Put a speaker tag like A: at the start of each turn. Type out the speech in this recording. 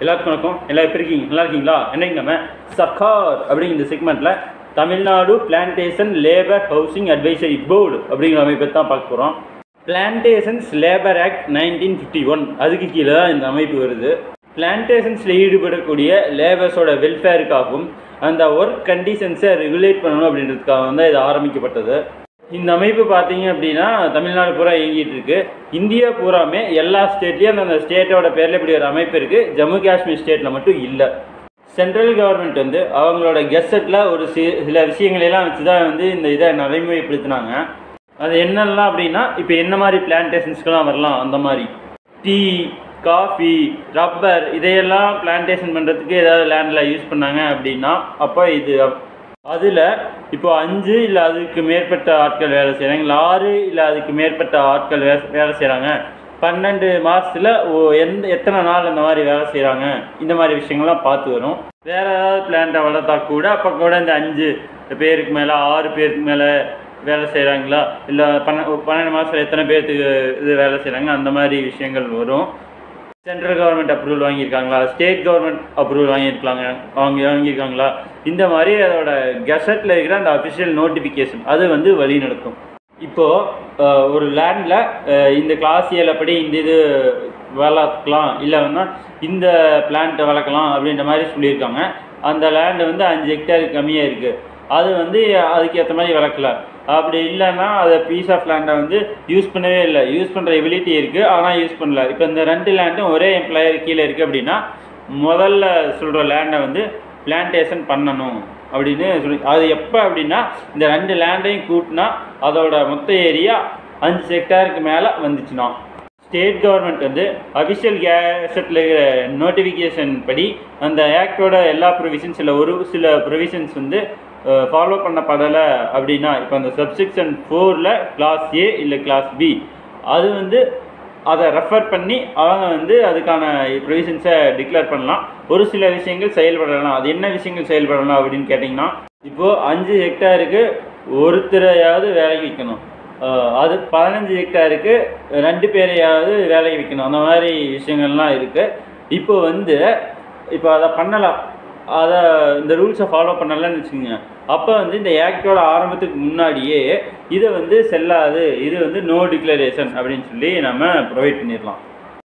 A: எல்லாருக்கும் வணக்கம் எல்லாம் எப்படி இருக்கீங்க நல்லா இருக்கீங்களா என்னைக்கு நம்ம சர்க்கார் அப்படிங்கிற இந்த செக்மெண்ட்டில் Tamil Nadu plantation labour housing advisory board அப்படிங்கிற அமைப்பை தான் பார்க்க போகிறோம் plantations labour act nineteen fifty one அதுக்கு கீழே தான் இந்த அமைப்பு வருது பிளான்டேஷன்ஸில் ஈடுபடக்கூடிய லேபர்ஸோட வெல்ஃபேருக்காகவும் அந்த ஒர்க் கண்டிஷன்ஸை ரெகுலேட் பண்ணணும் அப்படின்றதுக்காக தான் இது ஆரம்பிக்கப்பட்டது இந்த அமைப்பு பார்த்தீங்க அப்படின்னா தமிழ்நாடு பூரா இயங்கிட்டு இருக்கு இந்தியா பூராமே எல்லா ஸ்டேட்லேயும் அந்த ஸ்டேட்டோட பேரில் இப்படி ஒரு அமைப்பு இருக்குது ஜம்மு காஷ்மீர் ஸ்டேட்டில் மட்டும் இல்லை சென்ட்ரல் கவர்மெண்ட் வந்து அவங்களோட கெசட்டில் ஒரு சி சில விஷயங்களெல்லாம் வச்சு தான் வந்து இந்த இதை நடைமுறைப்படுத்தினாங்க அது என்னெல்லாம் அப்படின்னா இப்போ என்ன மாதிரி பிளான்டேஷன்ஸ்க்கெலாம் வரலாம் அந்த மாதிரி டீ காஃபி ரப்பர் இதையெல்லாம் பிளான்டேஷன் பண்ணுறதுக்கு ஏதாவது லேண்டில் யூஸ் பண்ணாங்க அப்படின்னா அப்போ இது அதில் இப்போ அஞ்சு இல்லை அதுக்கு மேற்பட்ட ஆட்கள் வேலை செய்கிறாங்க இல்லை ஆறு இல்லை அதுக்கு மேற்பட்ட ஆட்கள் வே வேலை செய்கிறாங்க பன்னெண்டு மாதத்தில் ஓ எந்த எத்தனை நாள் இந்த மாதிரி வேலை செய்கிறாங்க இந்த மாதிரி விஷயங்கள்லாம் பார்த்து வரும் வேறு ஏதாவது பிளான்ட்டை வளர்த்தா கூட அப்போ கூட இந்த அஞ்சு பேருக்கு மேலே ஆறு பேருக்கு மேலே வேலை செய்கிறாங்களா இல்லை பன்ன பன்னெண்டு மாதத்தில் எத்தனை பேர்த்துக்கு இது வேலை செய்கிறாங்க அந்த மாதிரி விஷயங்கள் வரும் சென்ட்ரல் கவர்மெண்ட் அப்ரூவல் வாங்கியிருக்காங்களா ஸ்டேட் கவர்மெண்ட் அப்ரூவல் வாங்கியிருக்கலாங்க அவங்க வாங்கியிருக்காங்களா இந்த மாதிரி அதோட கெசட்டில் இருக்கிற அந்த அஃபிஷியல் நோட்டிஃபிகேஷன் அது வந்து வழி நடத்தும் இப்போது ஒரு லேண்டில் இந்த கிளாஸ் படி இந்த இது வளர்க்கலாம் இல்லைன்னா இந்த பிளான்ட்டை வளர்க்கலாம் அப்படின்ற மாதிரி சொல்லியிருக்காங்க அந்த லேண்டு வந்து அஞ்சு ஹெக்டேருக்கு கம்மியாக இருக்குது அது வந்து அதுக்கு ஏற்ற மாதிரி வளர்க்கல அப்படி இல்லைன்னா அதை பீஸ் ஆஃப் லேண்டை வந்து யூஸ் பண்ணவே இல்லை யூஸ் பண்ணுற எபிலிட்டி இருக்குது ஆனால் யூஸ் பண்ணல இப்போ இந்த ரெண்டு லேண்டும் ஒரே எம்ப்ளாயர் கீழே இருக்குது அப்படின்னா முதல்ல சொல்கிற லேண்டை வந்து பிளான்டேஷன் பண்ணணும் அப்படின்னு சொல்லி அது எப்போ அப்படின்னா இந்த ரெண்டு லேண்டையும் கூட்டினா அதோட மொத்த ஏரியா அஞ்சு ஹெக்டாருக்கு மேலே வந்துச்சுன்னா ஸ்டேட் கவர்மெண்ட் வந்து அஃபிஷியல் கேசட்டில் இருக்கிற நோட்டிஃபிகேஷன் படி அந்த ஆக்டோட எல்லா ப்ரொவிஷன்ஸ் இல்லை ஒரு சில ப்ரொவிஷன்ஸ் வந்து ஃபாலோ பண்ணப்படலை அப்படின்னா இப்போ அந்த சப்செக்ஷன் ஃபோரில் கிளாஸ் ஏ இல்லை கிளாஸ் பி அது வந்து அதை ரெஃபர் பண்ணி அவங்க வந்து அதுக்கான ப்ரொவிஷன்ஸை டிக்ளேர் பண்ணலாம் ஒரு சில விஷயங்கள் செயல்படலாம் அது என்ன விஷயங்கள் செயல்படலாம் அப்படின்னு கேட்டிங்கன்னா இப்போது அஞ்சு ஹெக்டாருக்கு ஒருத்தரையாவது வேலைக்கு வைக்கணும் அது பதினஞ்சு ஹெக்டாருக்கு ரெண்டு பேரையாவது வேலைக்கு வைக்கணும் அந்த மாதிரி விஷயங்கள்லாம் இருக்குது இப்போ வந்து இப்போ அதை பண்ணலாம் அதை இந்த ரூல்ஸை ஃபாலோ பண்ணலன்னு வச்சுக்கோங்க அப்போ வந்து இந்த ஆக்டோட ஆரம்பத்துக்கு முன்னாடியே இதை வந்து செல்லாது இது வந்து நோ டிக்ளரேஷன் அப்படின்னு சொல்லி நம்ம ப்ரொவைட் பண்ணிடலாம்